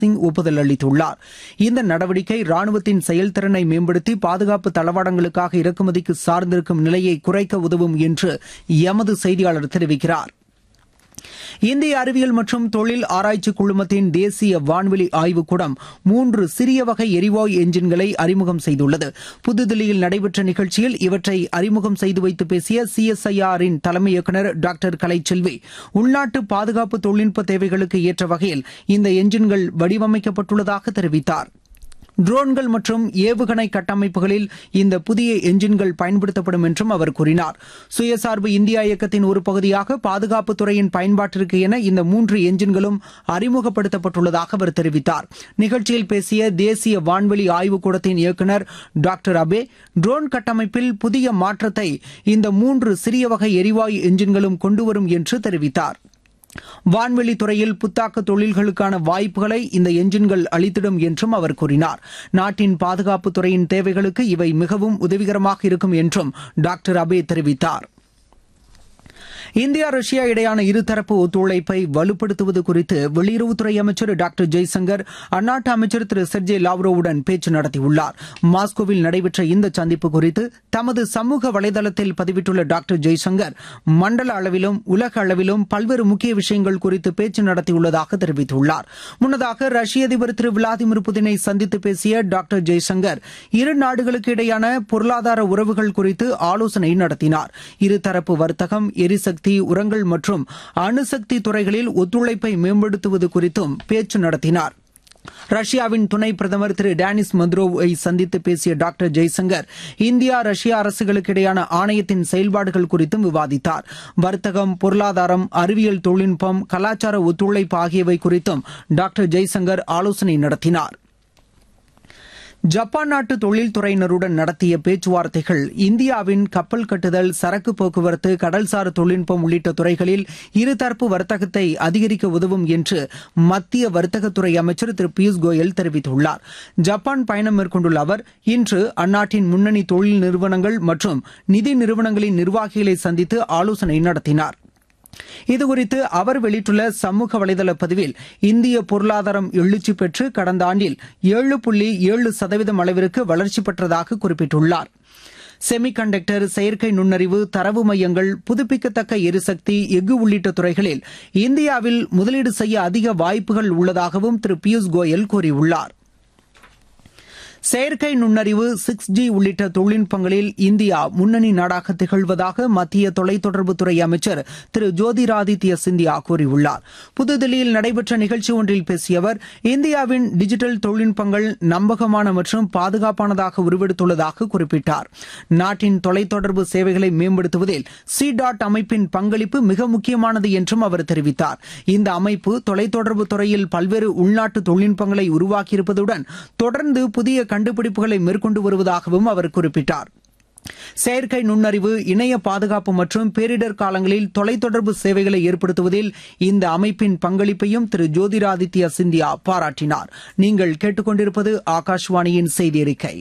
சிங் ஒப்புதல் அளித்துள்ளார் இந்த நடவடிக்கை ராணுவத்தின் செயல்திறனை மேம்படுத்தி பாதுகாப்பு தளவாடங்களுக்காக இறக்குமதிக்கு சார்ந்திருக்கும் நிலையை குறைக்க உதவும் என்று எமது செய்தியாளர் தெரிவிக்கிறார் இந்திய அறிவியல் மற்றும் தொழில் ஆராய்ச்சி குழுமத்தின் தேசிய வான்வெளி ஆய்வுக்கூடம் மூன்று சிறிய வகை எரிவாயு என்ஜின்களை அறிமுகம் செய்துள்ளது புதுதில்லியில் நடைபெற்ற நிகழ்ச்சியில் இவற்றை அறிமுகம் செய்து வைத்து பேசிய சிஎஸ்ஐஆரின் தலைமை இயக்குநர் டாக்டர் கலைச்செல்வி உள்நாட்டு பாதுகாப்பு தொழில்நுட்ப தேவைகளுக்கு ஏற்ற வகையில் இந்த என்ஜின்கள் வடிவமைக்கப்பட்டுள்ளதாக தெரிவித்தார் ட்ரோன்கள் மற்றும் ஏவுகணை கட்டமைப்புகளில் இந்த புதிய என்ஜின்கள் பயன்படுத்தப்படும் என்றும் அவர் கூறினார் சுயசார்பு இந்தியா இயக்கத்தின் ஒரு பகுதியாக பாதுகாப்பு துறையின் பயன்பாட்டிற்கு என இந்த மூன்று என்ஜின்களும் அறிமுகப்படுத்தப்பட்டுள்ளதாக அவர் தெரிவித்தார் நிகழ்ச்சியில் பேசிய தேசிய வான்வெளி ஆய்வுக்கூடத்தின் இயக்குநர் டாக்டர் அபே ட்ரோன் கட்டமைப்பில் புதிய மாற்றத்தை இந்த மூன்று சிறிய வகை எரிவாயு என்ஜின்களும் கொண்டுவரும் என்று தெரிவித்தார் வான்வெளி துறையில் புத்தாக்க தொழில்களுக்கான வாய்ப்புகளை இந்த என்ஜின்கள் அளித்திடும் என்றும் அவர் கூறினார் நாட்டின் பாதுகாப்பு துறையின் தேவைகளுக்கு இவை மிகவும் உதவிகரமாக இருக்கும் என்றும் டாக்டர் அபே தெரிவித்தார் இந்தியா ரஷ்யா இடையான இருதரப்பு ஒத்துழைப்பை வலுப்படுத்துவது குறித்து வெளியுறவுத்துறை அமைச்சர் டாக்டர் ஜெய்சங்கர் அந்நாட்டு அமைச்சர் திரு செர்ஜே லாவ்ரோவுடன் பேச்சு நடத்தியுள்ளார் மாஸ்கோவில் நடைபெற்ற இந்த சந்திப்பு குறித்து தமது சமூக வலைதளத்தில் பதிவிட்டுள்ள டாக்டர் ஜெய்சங்கர் மண்டல அளவிலும் உலக அளவிலும் பல்வேறு முக்கிய விஷயங்கள் குறித்து பேச்சு நடத்தியுள்ளதாக தெரிவித்துள்ளார் முன்னதாக ரஷ்ய அதிபர் திரு விளாடிமிர் புதினை சந்தித்து பேசிய டாக்டர் ஜெய்சங்கர் இரு நாடுகளுக்கு இடையான பொருளாதார உறவுகள் குறித்து ஆலோசனை நடத்தினார் இருதரப்பு வர்த்தகம் எரிசக்தி உரங்கள் மற்றும் அணுசக்தி துறைகளில் ஒத்துழைப்பை மேம்படுத்துவது குறித்தும் பேச்சு நடத்தினார் ரஷ்யாவின் துணை பிரதமர் திரு டேனிஸ் மத்ரோவை சந்தித்து பேசிய டாக்டர் ஜெய்சங்கர் இந்தியா ரஷ்யா அரசுகளுக்கு இடையான ஆணையத்தின் செயல்பாடுகள் குறித்தும் விவாதித்தார் வர்த்தகம் பொருளாதாரம் அறிவியல் தொழில்நுட்பம் கலாச்சார ஒத்துழைப்பு ஆகியவை குறித்தும் டாக்டர் ஜெய்சங்கர் ஆலோசனை நடத்தினார் ஜப்பான் நாட்டு தொழில்துறையினருடன் நடத்திய பேச்சுவார்த்தைகள் இந்தியாவின் கப்பல் கட்டுதல் சரக்கு போக்குவரத்து கடல்சார் தொழில்நுட்பம் உள்ளிட்ட துறைகளில் இருதரப்பு வர்த்தகத்தை அதிகரிக்க உதவும் என்று மத்திய வர்த்தகத்துறை அமைச்சர் திரு பியூஷ் கோயல் தெரிவித்துள்ளார் ஜப்பான் பயணம் மேற்கொண்டுள்ள அவர் இன்று அந்நாட்டின் முன்னணி தொழில் நிறுவனங்கள் மற்றும் நிதி நிறுவனங்களின் நிர்வாகிகளை சந்தித்து ஆலோசனை நடத்தினார் இதுகுறித்து அவர் வெளியிட்டுள்ள சமூக வலைதள பதிவில் இந்திய பொருளாதாரம் எழுச்சி பெற்று கடந்த ஆண்டில் ஏழு புள்ளி ஏழு சதவீதம் அளவிற்கு வளர்ச்சி பெற்றதாக குறிப்பிட்டுள்ளார் செமி கண்டக்டர் செயற்கை நுண்ணறிவு தரவு மையங்கள் புதுப்பிக்கத்தக்க எரிசக்தி எஃகு உள்ளிட்ட துறைகளில் இந்தியாவில் முதலீடு செய்ய அதிக வாய்ப்புகள் உள்ளதாகவும் திரு பியூஷ் கோயல் கூறியுள்ளார் செயற்கை நுண்ணறிவு சிக்ஸ் ஜி உள்ளிட்ட தொழில்நுட்பங்களில் இந்தியா முன்னணி நாடாக திகழ்வதாக மத்திய தொலைத்தொடர்புத்துறை அமைச்சர் திரு ஜோதிராதித்ய சிந்தியா கூறியுள்ளார் புதுதில்லியில் நடைபெற்ற நிகழ்ச்சி ஒன்றில் பேசிய அவர் இந்தியாவின் டிஜிட்டல் தொழில்நுட்பங்கள் நம்பகமான மற்றும் பாதுகாப்பானதாக உருவெடுத்துள்ளதாக குறிப்பிட்டார் நாட்டின் தொலைத்தொடர்பு சேவைகளை மேம்படுத்துவதில் சி டாட் அமைப்பின் பங்களிப்பு மிக முக்கியமானது என்றும் அவர் தெரிவித்தார் இந்த அமைப்பு தொலைத்தொடர்பு துறையில் பல்வேறு உள்நாட்டு தொழில்நுட்பங்களை உருவாக்கியிருப்பதுடன் தொடர்ந்து புதிய கண்டுபிடிப்புகளை மேற்கொண்டு வருவதாகவும் அவர் குறிப்பிட்டார் செயற்கை நுண்ணறிவு இணைய பாதுகாப்பு மற்றும் பேரிடர் காலங்களில் தொலைத்தொடர்பு சேவைகளை ஏற்படுத்துவதில் இந்த அமைப்பின் பங்களிப்பையும் திரு ஜோதிராதித்ய சிந்தியா பாராட்டினார் நீங்கள் கேட்டுக்கொண்டிருப்பது ஆகாஷ்வாணியின் செய்தி அறிக்கை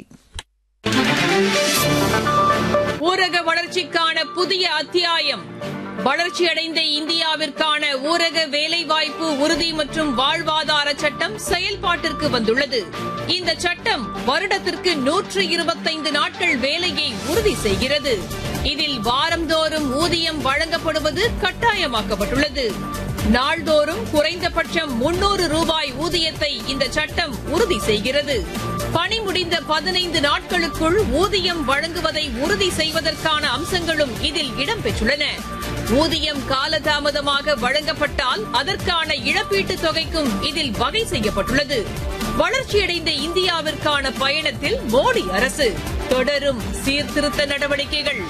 ஊரக வளர்ச்சிக்கான புதிய அத்தியாயம் வளர்ச்சியடைந்த இந்தியாவிற்கான ஊரக வேலைவாய்ப்பு உறுதி மற்றும் வாழ்வாதார சட்டம் செயல்பாட்டிற்கு வந்துள்ளது இந்த சட்டம் வருடத்திற்கு நூற்று இருபத்தைந்து நாட்கள் வேலையை உறுதி செய்கிறது இதில் வாரந்தோறும் ஊதியம் வழங்கப்படுவது கட்டாயமாக்கப்பட்டுள்ளது நாள்தோறும் குறைந்தபட்சம் முன்னூறு ரூபாய் ஊதியத்தை இந்த சட்டம் உறுதி செய்கிறது பணி முடிந்த பதினைந்து நாட்களுக்குள் ஊதியம் வழங்குவதை உறுதி செய்வதற்கான அம்சங்களும் இதில் இடம்பெற்றுள்ளன ஊதியம் காலதாமதமாக வழங்கப்பட்டால் அதற்கான இழப்பீட்டுத் தொகைக்கும் இதில் வகை செய்யப்பட்டுள்ளது வளர்ச்சியடைந்த இந்தியாவிற்கான பயணத்தில் மோடி அரசு தொடரும் சீர்திருத்த நடவடிக்கைகள்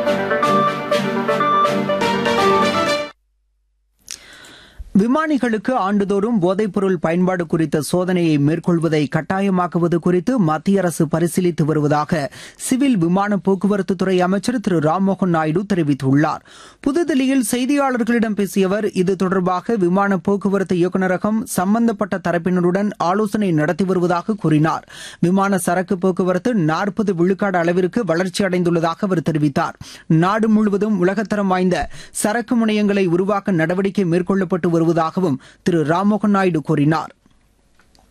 விமானிகளுக்கு ஆண்டுதோறும் போதைப்பொருள் பயன்பாடு குறித்த சோதனையை மேற்கொள்வதை கட்டாயமாக்குவது குறித்து மத்திய அரசு பரிசீலித்து வருவதாக சிவில் விமான போக்குவரத்து துறை அமைச்சர் திரு ராம்மோகன் நாயுடு தெரிவித்துள்ளார் புதுதில்லியில் செய்தியாளர்களிடம் பேசிய அவர் இது தொடர்பாக விமான போக்குவரத்து இயக்குநரகம் சம்பந்தப்பட்ட தரப்பினருடன் ஆலோசனை நடத்தி வருவதாக கூறினார் விமான சரக்கு போக்குவரத்து நாற்பது விழுக்காடு அளவிற்கு வளர்ச்சி அடைந்துள்ளதாக அவர் தெரிவித்தார் நாடு முழுவதும் உலகத்தரம் வாய்ந்த சரக்கு முனையங்களை உருவாக்க நடவடிக்கை மேற்கொள்ளப்பட்டு வருவதாகவும் திரு ராம்மோகன் நாயுடு கூறினார்